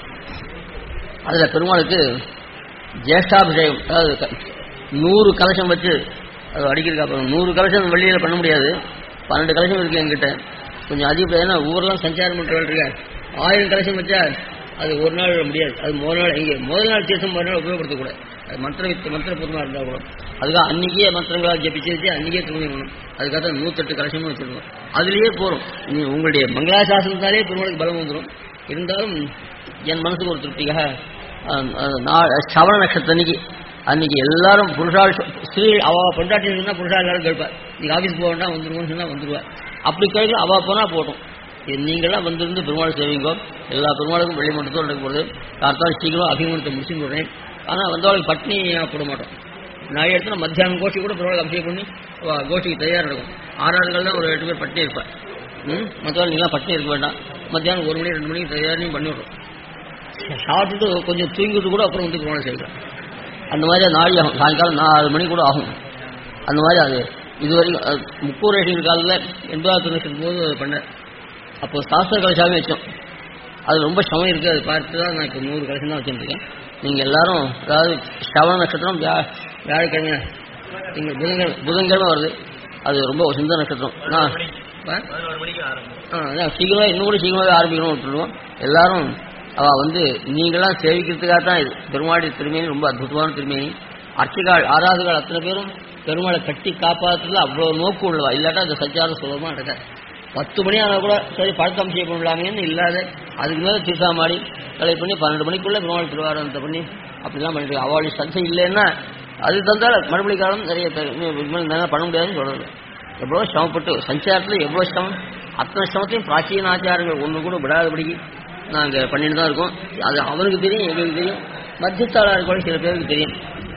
அதில் பெருமாளுக்கு ஜேஷ்டாபிஷேகம் அதாவது க- நூறு கலசம் வச்சு அது அடிக்கிறதுக்கு அப்புறம் நூறு கலசம் வெளியில் பண்ண முடியாது பன்னெண்டு கலசம் இருக்கு என்கிட்ட கொஞ்சம் அதிகம் ஏன்னா ஊரெல்லாம் சஞ்சாரம் பண்ணுறவள் இருக்க ஆயிரம் கலசம் வச்சா அது ஒரு நாள் முடியாது அது முதல் நாள் இங்கே முதல் நாள் தீர்த்தம் மறுநாள் உபயோகப்படுத்தக்கூடாது அது மந்திர வித்து மந்திரபூர்வமாக இருந்தால் கூட அதுக்காக அன்றைக்கே மந்திரங்களாக ஜெபிச்சு வச்சு அன்றைக்கே துணி பண்ணணும் அதுக்காக தான் நூற்றெட்டு கலசமும் வச்சிருக்கோம் அதுலேயே போகிறோம் நீ உங்களுடைய மங்களாசாசனத்தாலே பெருமாளுக்கு பலம் வந்துடும் இருந்தாலும் என் மனசுக்கு ஒரு திருப்திக்காக அஹ், அஹ், நா- சவண நட்சத்திரம் அன்னைக்கு அன்னைக்கு எல்லாரும் புருஷால் ஸ்ரீ அவ பொண்டாட்டி சொன்னா புருஷா எல்லாரும் கேட்பா நீங்க ஆஃபீஸ் போக வேண்டாம் வந்துருவோம்னு சொன்னா வந்துருவா அப்படி கேட்கல அவ போனா போட்டும் இது நீங்களாம் வந்திருந்து பெருமாள் சேவிங்கோ எல்லா பெருமாளுக்கும் வெள்ளி மட்டும் நடக்க போகுது கார்த்தால் சீக்கிரம் அபிமானத்தை முடிச்சு போடுறேன் ஆனால் வந்தவளுக்கு பட்னி போட மாட்டோம் நான் இடத்துல மத்தியானம் கோஷ்டி கூட பெருமாளுக்கு அபிஷேகம் பண்ணி அவ கோஷ்டிக்கு தயார் நடக்கும் ஆறாளுகள்ல ஒரு எட்டு பேர் பட்டினி இருப்பேன் ம் மற்றவங்க நீங்களாம் பட்டினி இருக்க வேண்டாம் மத்தியானம் ஒரு மணி ரெண்டு மணிக்கு தயாரியும் பண்ணி விடுறோம் சாப்பிட்டுட்டு கொஞ்சம் தூங்கிட்டு கூட அப்புறம் வந்து பெருமாள் செய்யலாம் அந்த மாதிரி நாளி ஆகும் சாயங்காலம் நாலு மணி கூட ஆகும் அந்த மாதிரி அது இது வரைக்கும் முக்கூர் ரேஷன் காலில் எண்பதாவது தொண்ணூற்றி போது அது பண்ணேன் அப்போ சாஸ்திர கலசாவே வச்சோம் அது ரொம்ப சமயம் இருக்குது அது பார்த்து தான் நான் இப்போ நூறு கலசம் தான் வச்சுருக்கேன் நீங்கள் எல்லாரும் அதாவது ஸ்ரவண நட்சத்திரம் வியா வியாழக்கிழமை நீங்கள் புதன்கிழமை புதன்கிழமை வருது அது ரொம்ப ஒரு சிந்த நட்சத்திரம் நான் ஆ? ஆ அதான் சீக்கிரமாக இன்னும் கூட சீக்கிரமாகவே ஆரம்பிக்கணும்னு விட்டுருவோம் எல்லாரும் அவள் வந்து நீங்களாம் சேவிக்கிறதுக்காக தான் இது பெருமாடி திருமேனி ரொம்ப அற்புதமான திருமேனி அர்ச்சகாள் ஆராதுகள் அத்தனை பேரும் பெருமாளை கட்டி காப்பாற்றுறதுல அவ்வளோ நோக்கு உள்ளவா இல்லாட்டா அந்த சஞ்சாரம் சுலபமாக நடக்காது பத்து மணி ஆனால் கூட சரி பழக்கம் செய்ய பண்ணலாமேன்னு இல்லாத அதுக்கு மேலே திருசாமாடி கலை பண்ணி பன்னெண்டு மணிக்குள்ளே பெருமாள் திருவாரத்தை பண்ணி அப்படிலாம் பண்ணிட்டு அவளுடைய சஞ்சை இல்லைன்னா அது தந்தால் மறுபடி காலம் நிறைய பேர் இன்னும் இது மாதிரி நல்லா பண்ண முடியாதுன்னு சொல்கிறது எவ்வளோ சிரமப்பட்டு சஞ்சாரத்தில் எவ்வளோ சிரமம் அத்தனை சிரமத்தையும் பிராச்சீன ஆச்சாரங்கள் ஒன்று கூட விடாதபடிக்கு நாங்கள் பண்ணிட்டு தான் இருக்கோம் அது அவனுக்கு தெரியும் எங்களுக்கு தெரியும் மத்தியஸ்தாளாக இருக்கவங்க சில பேருக்கு தெரியும்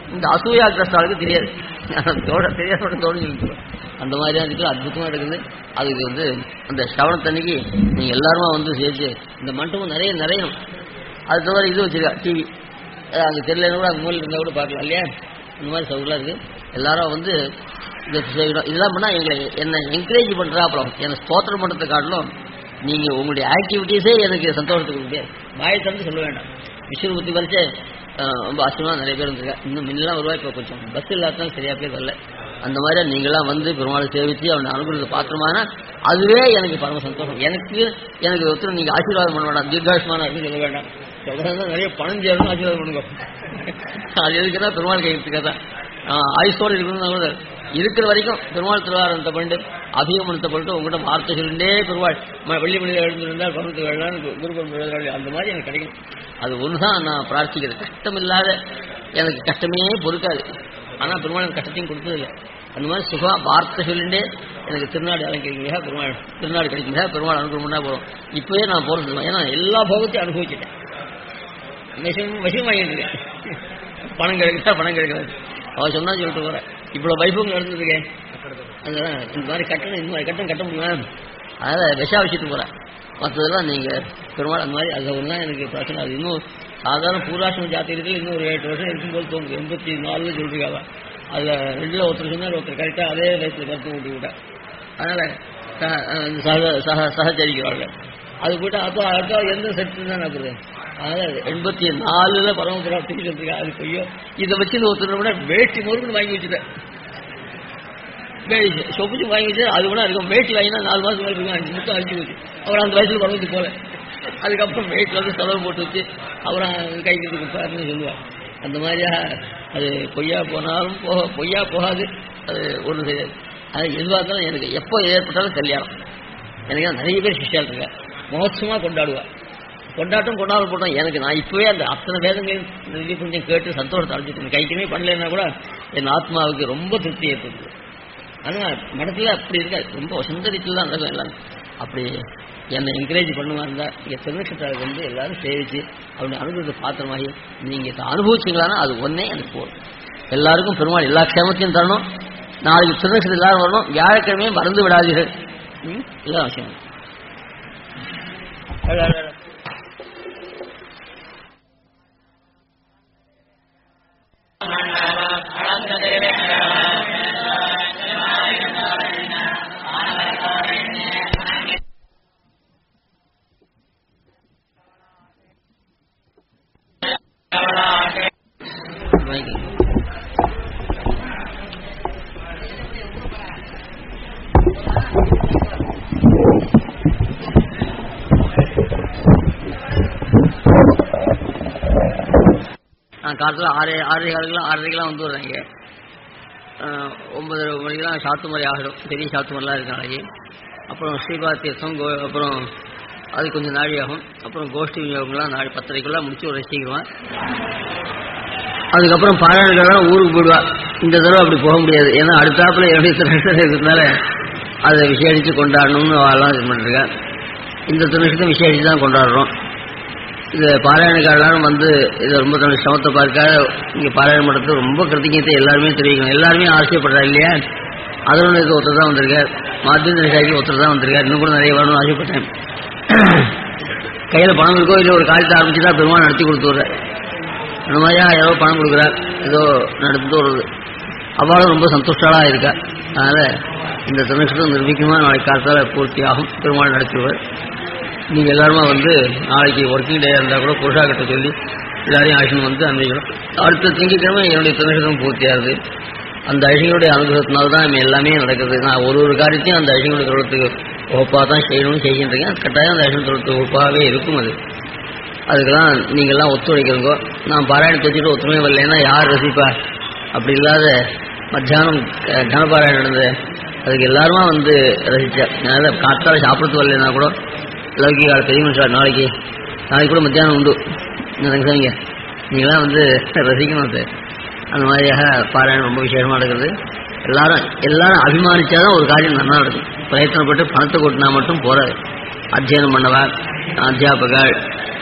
இந்த அசூயாகிரஸ்டாளுக்கு தெரியாது தோட தெரியாத மட்டும் தோணு சொல்லிட்டு அந்த மாதிரியான இதுல அற்புதமா இருக்குது அதுக்கு வந்து அந்த ஸ்ரவணத்தன்னைக்கு நீங்க எல்லாருமா வந்து சேர்த்து இந்த மண்டபம் நிறைய நிறையணும் அது தவிர இது வச்சிருக்கா டிவி அங்கே தெரியலன்னு கூட அங்கே மூலையில் இருந்தால் கூட பார்க்கலாம் இல்லையா இந்த மாதிரி சவுகலாம் இருக்கு எல்லாரும் வந்து இதை செய்யணும் இதெல்லாம் பண்ணால் எங்களை என்னை என்கரேஜ் பண்ணுறாப்புறம் என்னை ஸ்தோத்திரம் பண்ணுறதை காட்டிலும் நீங்கள் உங்களுடைய ஆக்டிவிட்டீஸே எனக்கு சந்தோஷத்துக்கு முடியாது வாயை தந்து சொல்ல வேண்டாம் விஷ்ணுபுத்தி வரைச்சே ரொம்ப ஆச்சரியமாக நிறைய பேர் வந்திருக்கா இன்னும் முன்னெல்லாம் வருவா இப்போ கொஞ்சம் பஸ் இல்லாதான் சரியா பேர் வரல அந்த மாதிரி நீங்களாம் வந்து பெருமாளை சேவிச்சு அவனை அனுகிரகத்தை பாத்திரமானா அதுவே எனக்கு பரம சந்தோஷம் எனக்கு எனக்கு ஒருத்தர் நீங்கள் ஆசீர்வாதம் பண்ண வேண்டாம் தீர்காயுஷ்மான அப்படின்னு சொல்ல வேண்டாம் சொல்றதா நிறைய பணம் சேரணும் ஆசீர்வாதம் பண்ணுங்க அது எதுக்குன்னா பெருமாள் கையெழுத்துக்காக தான் ஆயுஷோடு இருக்கணும் கூட இருக்கிற வரைக்கும் பெருமாள் திருவாரத்தை பண்ணிட்டு அபிகமனத்தை பண்ணிட்டு உங்கள்கிட்ட வார்த்தை சொல்லிட்டே பெருமாள் ம- வெள்ளி மனிதர் எழுந்திருந்தால் பருவத்து வேளாண் குருபன் எழுதுறாள் அந்த மாதிரி எனக்கு கிடைக்கும் அது ஒன்று தான் நான் பிரார்த்திக்கிறது கஷ்டம் இல்லாத எனக்கு கஷ்டமே பொறுக்காது ஆனால் பெருமாள் எனக்கு கஷ்டத்தையும் கொடுத்ததில்லை அந்த மாதிரி சுகா வார்த்தை சொல்லிட்டே எனக்கு திருநாடு அலங்கரிக்கிறீங்க பெருமாள் திருநாடு கிடைக்குங்க பெருமாள் அனுகிரகம் பண்ணா போகிறோம் இப்போயே நான் போகிறது ஏன்னா எல்லா போகத்தையும் அனுபவிச்சிட்டேன் விஷம் விஷம் வாங்கிட்டு இருக்கேன் பணம் கிடைக்குதா பணம் கிடைக்காது அவ சொன்னா சொல்லிட்டு போறேன் இவ்வளவு வைபவம் நடந்திருக்கேன் அதனால இந்த மாதிரி கட்டணம் இந்த மாதிரி கட்டணம் கட்ட முடியுமா அதனால விஷா வச்சுட்டு போறேன் மற்றதெல்லாம் நீங்க பெருமாள் அந்த மாதிரி அது ஒன்றா எனக்கு பிரச்சனை அது இன்னும் சாதாரண பூராசிரம ஜாத்திரத்தில் இன்னும் ஒரு எட்டு வருஷம் இருக்கும்போது தோணுது எண்பத்தி நாலுல சொல்லிருக்காங்க அதுல ரெண்டுல ஒருத்தர் சொன்னார் ஒருத்தர் கரெக்டா அதே வயசுல கருத்து ஊட்டி விட்டேன் அதனால ச- அந்த சக சக சகச்சரிக்கிறார்கள் அது போயிட்டு அப்போ அடுத்த எந்த சக்தி தான் நடக்குது அதாவது எண்பத்தி நாலுல பரமபுரா திருப்பி சொல்லிருக்கா அது பொய்யோ இதை வச்சு ஒருத்தர் கூட வேட்டி முருகன் வாங்கி வச்சுட்டேன் வேட்டி சொப்புச்சு வாங்கி வச்சு அது கூட இருக்கும் வேட்டி வாங்கினா நாலு மாசம் மேல இருக்கும் அஞ்சு முத்தம் அஞ்சு போச்சு அப்புறம் அந்த வயசுல பரவத்துக்கு போல அதுக்கப்புறம் வேட்டில் வந்து செலவு போட்டு வச்சு அப்புறம் கைக்கு கொடுப்பாருன்னு சொல்லுவார் அந்த மாதிரியா அது பொய்யா போனாலும் போக பொய்யா போகாது அது ஒன்றும் செய்யாது அது எதுவாக இருந்தாலும் எனக்கு எப்போ ஏற்பட்டாலும் கல்யாணம் எனக்கு நிறைய பேர் சிஷ்யால் இருக்கா மோசமாக கொண்டாடுவா கொண்டாட்டம் கொண்டாட போட்டோம் எனக்கு நான் இப்பவே அந்த அத்தனை வேதங்களையும் நிறைய கொஞ்சம் கேட்டு சந்தோஷத்தை அடைஞ்சிட்டு கைக்குமே பண்ணலைன்னா கூட என் ஆத்மாவுக்கு ரொம்ப திருப்தி ஏற்படுது ஆனால் மடத்தில் அப்படி இருக்காது ரொம்ப வசந்தரித்தில் தான் நடக்கும் எல்லாம் அப்படி என்னை என்கரேஜ் பண்ணுமா இருந்தா இங்கே திருநட்சத்திரம் வந்து எல்லாரும் சேவிச்சு அவருடைய அனுபவத்தை பாத்திரமாகி நீங்கள் இதை அனுபவிச்சிங்களான்னா அது ஒன்னே எனக்கு போதும் எல்லாருக்கும் பெருமாள் எல்லா க்ஷேமத்தையும் தரணும் நாளைக்கு திருநட்சத்திரம் எல்லாரும் வரணும் வியாழக்கிழமையும் மறந்து விடாதீர்கள் ம்? இதுதான் அவசியம் அழ, அழ, அழ. வாங்கிக்கங்க. நான் காலத்தில் ஆறு ஆறரை காலுக்கெல்லாம் ஆறரைக்கெல்லாம் வந்து வர்றாங்க ஒன்பது மணிக்கெல்லாம் சாத்து மாதிரி ஆகிடும் பெரிய சாத்து மாதிரிலாம் இருக்கு நாளைக்கு அப்புறம் ஸ்ரீபாத் தீர்த்தம் கோ அப்புறம் அது கொஞ்சம் நாழி ஆகும் அப்புறம் கோஷ்டி விநியோகம்லாம் நாளை பத்தரைக்குள்ள முடிச்சு ஒரு சீக்கிரமா அதுக்கப்புறம் பாராயணக்காரன் ஊருக்கு போயிடுவா இந்த தடவை அப்படி போக முடியாது ஏன்னா அடுத்தாப்புல என்னுடைய திருநட்சத்திரம் இருக்கிறதுனால அதை விசேஷித்து கொண்டாடணும்னு அவெல்லாம் இது பண்ணிருக்கா இந்த திருநட்சத்திரம் விசேஷித்து தான் கொண்டாடுறோம் இது பாராயணக்காரர்களும் வந்து இதை ரொம்ப தன்னுடைய சிரமத்தை பார்க்க இங்கே பாராயணம் பண்ணுறது ரொம்ப கிருத்திகத்தை எல்லாருமே தெரிவிக்கணும் எல்லாருமே ஆசைப்படுறா இல்லையா அதோட இது ஒருத்தர் தான் வந்திருக்கார் மாத்தியந்திர சாகி ஒருத்தர் தான் வந்திருக்கார் இன்னும் கூட நிறைய வரணும்னு ஆசைப்பட்டேன் கையில் பணம் இருக்கோ இல்லை ஒரு காலத்தை ஆரம்பிச்சு தான் பெருமாள் நடத்தி கொடுத்துட்றேன் அந்த மாதிரியா ஏதோ பணம் கொடுக்குறார் ஏதோ நடந்து வருது அவளும் ரொம்ப சந்தோஷாலாக இருக்கா அதனால் இந்த திருநட்சத்திரம் நிர்வீக்கமாக நாளைக்கு காலத்தால் பூர்த்தி ஆகும் பெருமாள் நடத்துவார் நீங்கள் எல்லாருமா வந்து நாளைக்கு ஒர்க்கிங் டே இருந்தால் கூட புருஷா கிட்ட சொல்லி எல்லாரையும் அழைச்சின்னு வந்து அன்றைக்கணும் அடுத்த திங்கட்கிழமை என்னுடைய திருநட்சத்திரம் பூர்த்தியாகுது அந்த அழிகளுடைய அனுகிரகத்தினால தான் நம்ம எல்லாமே நடக்குது நான் ஒரு ஒரு காரியத்தையும் அந்த அழிகளுடைய தொழிலத்துக்கு ஒப்பாக தான் செய்யணும்னு செய்கின்றீங்க அது கட்டாயம் அந்த அழிகள் தொழிலத்துக்கு ஒப்பாகவே இருக்கும் அது அதுக்கெல்லாம் நீங்கள்லாம் ஒத்துழைக்கிறீங்க நான் பாராயணம் வச்சுட்டு ஒத்துழைமை வரலைன்னா யார் ரசிப்பா அப்படி இல்லாத மத்தியானம் க- கனபாராயணம் நடந்தது அதுக்கு எல்லாருமா வந்து ரசிச்சா அதனால காத்தால சாப்பிட்றது வரலைன்னா கூட லௌகிக பெரிய சார் நாளைக்கு நாளைக்கு கூட மத்தியானம் உண்டு என்ன சாமிங்க நீங்களாம் வந்து ரசிக்கணும் அது அந்த மாதிரியாக பாராயணம் ரொம்ப விசேஷமாக நடக்கிறது எல்லாரும் எல்லாரும் அபிமானிச்சாதான் ஒரு காரியம் நல்லா நடக்கும் பிரயத்தனப்பட்டு பணத்தை கொட்டினா மட்டும் போறாது அத்தியனம் பண்ணவா அத்தியாபகர்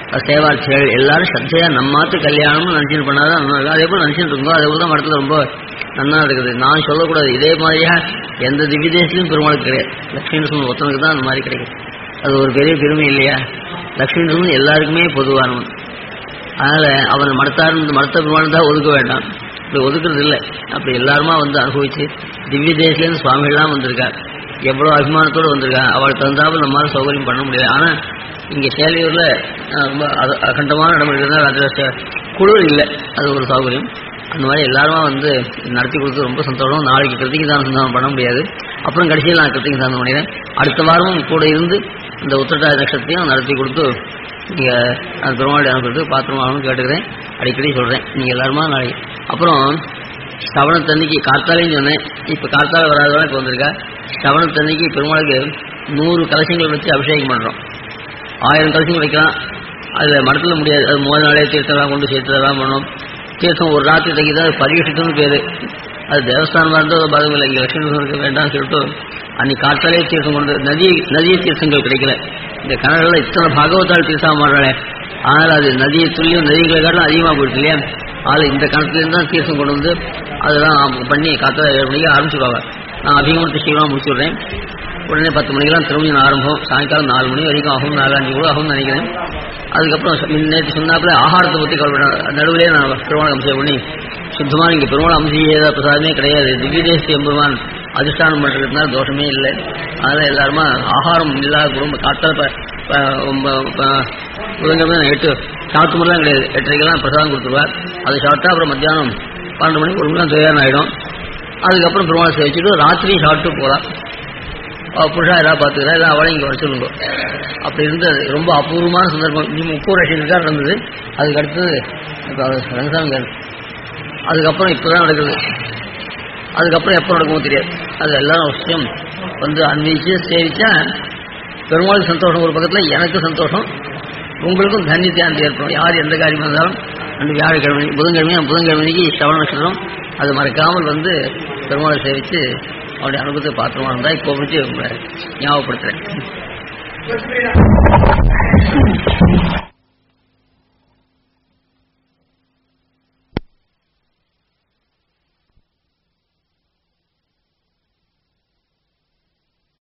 சேவார்த்திகள் எல்லாரும் சத்தையா நம்மாத்து கல்யாணம்னு நினைச்சிட்டு பண்ணாதான் நல்லா இருக்கும். அதே போல நினைச்சிட்டு இருக்கோம் அதே போல தான் மடத்துல ரொம்ப நன்னா இருக்குது நான் சொல்லக்கூடாது இதே மாதிரியா எந்த திவ்ய தேசத்திலும் பெருமாளுக்கு கிடையாது லட்சுமி நரசிம்மன் ஒருத்தனுக்கு தான் அந்த மாதிரி கிடைக்கும் அது ஒரு பெரிய பெருமை இல்லையா லட்சுமி நரசிம்மன் எல்லாருக்குமே பொதுவானவன் அதனால அவன் மடத்தார் மடத்த பெருமாள் தான் ஒதுக்க வேண்டாம் இப்படி ஒதுக்குறது இல்லை அப்படி எல்லாருமா வந்து அனுபவிச்சு திவ்ய தேசிலேருந்து சுவாமிகள்லாம் வந்திருக்கார் எவ்வளோ அபிமானத்தோடு வந்திருக்காங்க அவளுக்கு தகுந்தாப்புல நம்மளால சௌகரியம் பண்ண முடியாது ஆனால் இங்கே சேலையூரில் ரொம்ப அத- அகண்டமான இடம் இருக்கிறதுனால அதில் ச- குளிர் இல்லை அது ஒரு சௌகரியம் அந்த மாதிரி எல்லாருமா வந்து நடத்தி கொடுத்து ரொம்ப சந்தோஷம் நாளைக்கு கிருத்திகை தானம் சந்தானம் பண்ண முடியாது அப்புறம் கடைசியில் நான் கிருத்திகை தானம் பண்ணிடுறேன் அடுத்த வாரமும் கூட இருந்து இந்த உத்திரட்டாதி நட்சத்திரத்தையும் நடத்தி கொடுத்து நீங்கள் அந்த பெருமாளுடைய அனுப்புறது பாத்திரமாகணும் கேட்டுக்கிறேன் அடிக்கடி சொல்கிறேன் நீங்கள் எல்லாருமா நாளைக்கு அப்புறம் ஸ்தவனத்தன்னைக்கு கார்த்தாலையும் சொன்னேன் இப்போ கார்த்தால வராதவங்க இப்போ வந்திருக்கா ஸ்தவனத்தன்னைக்கு பெருமாளுக்கு நூறு கலசங்கள் வச்சு அபிஷேகம் பண்ணுறோம் ஆயிரம் கலசங்கள் வைக்கலாம் அதில் மடத்தில் முடியாது அது முதல் நாளே தீர்த்தம்லாம் கொண்டு சேர்த்துலாம் பண்ணோம் தீர்த்தம் ஒரு ராத்திரி தங்கி தான் பரிகஷத்துன்னு பேர் அது தேவஸ்தானமாக இருந்தால் பாதகம் இல்லை இங்கே லட்சுமி நரசிம்மருக்கு வேண்டாம்னு சொல்லிட்டு அன்னைக்கு காத்தாலே தீர்த்தம் கொண்டு நதி நதிய தீர்த்தங்கள் கிடைக்கல இந்த கணவர்கள் இத்தனை பாகவத்தால் தீர்த்தம் மாறுறாளே ஆனால் அது நதியை துல்லியம் நதிகளை காட்டிலும் அதிகமாக போயிடுச்சு இல்லையா அதில் இந்த கணத்துலேருந்து தான் தீர்த்தம் கொண்டு வந்து அதெல்லாம் பண்ணி காத்தால ஏழு மணிக்கு ஆரம்பிச்சுடுவாங்க நான் அபிகமத்தை சீக்கிரமாக முடிச்சு விட்றேன் உடனே பத்து மணிக்கெல்லாம் திரும்பி ஆரம்பம் சாயங்காலம் நாலு மணி வரைக்கும் ஆகும் நாலு அஞ்சு கூட ஆகும்னு நினைக்கிறேன் அதுக்கப்புறம் ச- முன்ன நேற்று சொன்னாப்புல ஆகாரத்தை பற்றி கவலைப்பட நடுவிலே நான் பெருமாள் அம்சம் பண்ணி சுத்தமாக இங்கே பெருமாள் அம்சம் பிரசாதமே கிடையாது திவ்யதேசி எம்பெருமான் அதிஷ்டானம் பண்ணுறதுனால தோஷமே இல்லை அதனால் எல்லாருமா ஆகாரம் இல்லாத குடும்பம் காத்தால் ப- ப- ஒம்ப- ப- புதன்கிழமை எட்டு சாப்பிட்டு மாதிரிலாம் கிடையாது எட்டரைக்கெல்லாம் பிரசாதம் கொடுத்துருவார் அது சாப்பிட்டா அப்புறம் மத்தியானம் பன்னெண்டு மணிக்கு ஒரு மணி தயாராக ஆகிடும் அதுக்கப்புறம் பெருமாள் சேவிச்சுட்டு ராத்திரியும் சாப்பிட்டு போகலாம் அவ புருஷா எல்லாம் பார்த்துக்கிறா எல்லாம் அவளை இங்கே வர சொல்லுங்க அப்படி இருந்தது ரொம்ப அபூர்வமான சந்தர்ப்பம் நீ முப்பது லட்சம் தான் இருந்தது அதுக்கு அடுத்தது இப்போ அது ரங்கசாமி கார் அதுக்கப்புறம் இப்போ தான் நடக்குது அதுக்கப்புறம் எப்போ நடக்குமோ தெரியாது அது எல்லாரும் விஷயம் வந்து அன்வயிச்சு சேவிச்சா பெருமாளுக்கு சந்தோஷம் ஒரு பக்கத்தில் எனக்கு சந்தோஷம் உங்களுக்கும் தன்யத்தியாந்தி ஏற்படும் யார் எந்த காரியம் இருந்தாலும் அந்த வியாழக்கிழமை புதன்கிழமையும் புதன்கிழமைக்கு சவண நட்சத்திரம் அது மறக்காமல் வந்து பெருமாளை சேவித்து அவருடைய அனுபவத்தை பாத்திரமா இருந்தால் இப்போ பிடிச்சி உங்களை ஞாபகப்படுத்துறேன்